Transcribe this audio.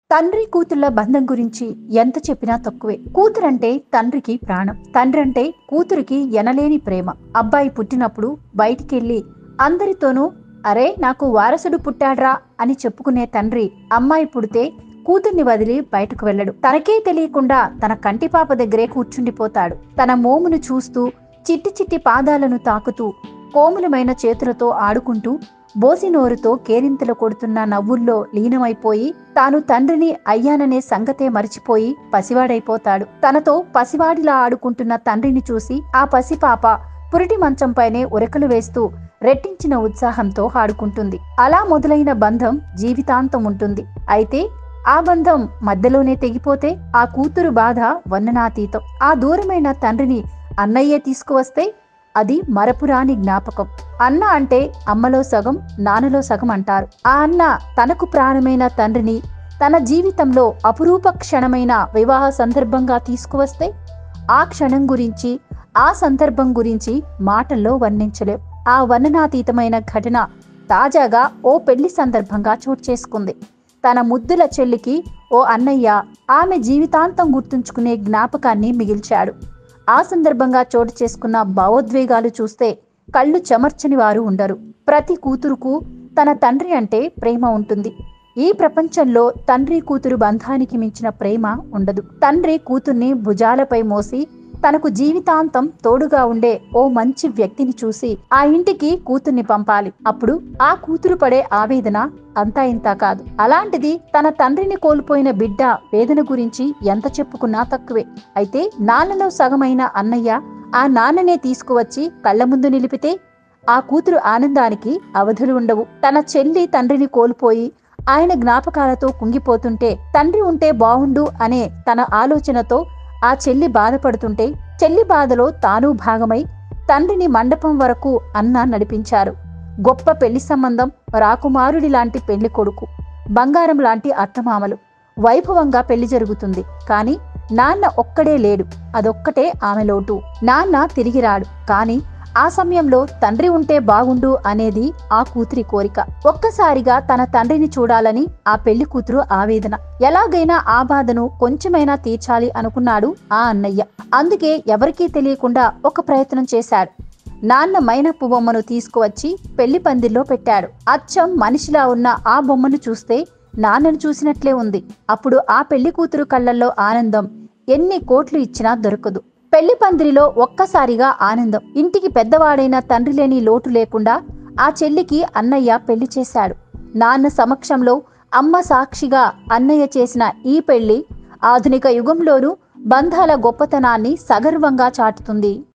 తండ్రి కూతుళ్ల బంధం గురించి ఎంత చెప్పినా తక్కువే కూతురంటే తండ్రికి ప్రాణం తండ్రి అంటే కూతురికి ఎనలేని ప్రేమ అబ్బాయి పుట్టినప్పుడు బయటికెళ్ళి అందరితోనూ అరే నాకు వారసుడు పుట్టాడ్రా అని చెప్పుకునే తండ్రి అమ్మాయి పుడితే కూతుర్ని వదిలి బయటకు వెళ్ళడు తనకే తెలియకుండా తన కంటిపాప దగ్గరే కూర్చుండిపోతాడు తన మోమును చూస్తూ చిట్టి చిట్టి పాదాలను తాకుతూ కోములమైన చేతులతో ఆడుకుంటూ బోసి నోరుతో కేరింతలు కొడుతున్న నవ్వుల్లో లీనమైపోయి తాను తండ్రిని అయ్యాననే సంగతే మరిచిపోయి పసివాడైపోతాడు తనతో పసివాడిలా ఆడుకుంటున్న తండ్రిని చూసి ఆ పసిపాప పురిటి మంచంపైనే ఉరకలు వేస్తూ రెట్టించిన ఉత్సాహంతో ఆడుకుంటుంది అలా మొదలైన బంధం జీవితాంతం ఉంటుంది అయితే ఆ బంధం మధ్యలోనే తెగిపోతే ఆ కూతురు బాధ వన్ననాతీతం ఆ దూరమైన తండ్రిని అన్నయ్యే తీసుకువస్తే అది మరపురాని జ్ఞాపకం అన్న అంటే అమ్మలో సగం నాన్నలో సగం అంటారు ఆ అన్న తనకు ప్రాణమైన తండ్రిని తన జీవితంలో అపురూప క్షణమైన వివాహ సందర్భంగా తీసుకువస్తే ఆ క్షణం గురించి ఆ సందర్భం గురించి మాటల్లో వర్ణించలేం ఆ వర్ణనాతీతమైన ఘటన తాజాగా ఓ పెళ్లి సందర్భంగా చోటు చేసుకుంది తన ముద్దుల చెల్లికి ఓ అన్నయ్య ఆమె జీవితాంతం గుర్తుంచుకునే జ్ఞాపకాన్ని మిగిల్చాడు ఆ సందర్భంగా చోటు చేసుకున్న భావోద్వేగాలు చూస్తే కళ్ళు చెమర్చని వారు ఉండరు ప్రతి కూతురుకు తన తండ్రి అంటే ప్రేమ ఉంటుంది ఈ ప్రపంచంలో తండ్రి కూతురు బంధానికి మించిన ప్రేమ ఉండదు తండ్రి కూతుర్ని భుజాలపై మోసి తనకు జీవితాంతం తోడుగా ఉండే ఓ మంచి వ్యక్తిని చూసి ఆ ఇంటికి కూతుర్ని పంపాలి అప్పుడు ఆ కూతురు పడే ఆవేదన అంతా ఇంతా కాదు అలాంటిది తన తండ్రిని కోల్పోయిన బిడ్డ వేదన గురించి ఎంత చెప్పుకున్నా తక్కువే అయితే నాన్నలో సగమైన అన్నయ్య ఆ నాన్ననే తీసుకువచ్చి కళ్ళ ముందు నిలిపితే ఆ కూతురు ఆనందానికి అవధులు ఉండవు తన చెల్లి తండ్రిని కోల్పోయి ఆయన జ్ఞాపకాలతో కుంగిపోతుంటే తండ్రి ఉంటే బావుండు అనే తన ఆలోచనతో ఆ చెల్లి బాధపడుతుంటే చెల్లి బాధలో తాను భాగమై తండ్రిని మండపం వరకు అన్న నడిపించారు గొప్ప పెళ్లి సంబంధం రాకుమారుడి లాంటి పెళ్లి కొడుకు బంగారం లాంటి అత్తమామలు వైభవంగా పెళ్లి జరుగుతుంది కానీ నాన్న ఒక్కడే లేడు అదొక్కటే ఆమె లోటు నాన్న తిరిగి రాడు కానీ ఆ సమయంలో తండ్రి ఉంటే బాగుండు అనేది ఆ కూతురి కోరిక ఒక్కసారిగా తన తండ్రిని చూడాలని ఆ పెళ్లి కూతురు ఆవేదన ఎలాగైనా ఆ బాధను కొంచెమైనా తీర్చాలి అనుకున్నాడు ఆ అన్నయ్య అందుకే ఎవరికీ తెలియకుండా ఒక ప్రయత్నం చేశాడు నాన్న మైనప్పు బొమ్మను తీసుకువచ్చి పెళ్లి పందిల్లో పెట్టాడు అచ్చం మనిషిలా ఉన్న ఆ బొమ్మను చూస్తే నాన్నను చూసినట్లే ఉంది అప్పుడు ఆ పెళ్లి కూతురు కళ్ళల్లో ఆనందం ఎన్ని కోట్లు ఇచ్చినా దొరకదు పెళ్లి పందిరిలో ఒక్కసారిగా ఆనందం ఇంటికి పెద్దవాడైన తండ్రి లేని లోటు లేకుండా ఆ చెల్లికి అన్నయ్య పెళ్లి చేశాడు నాన్న సమక్షంలో అమ్మ సాక్షిగా అన్నయ్య చేసిన ఈ పెళ్లి ఆధునిక యుగంలోనూ బంధాల గొప్పతనాన్ని సగర్వంగా చాటుతుంది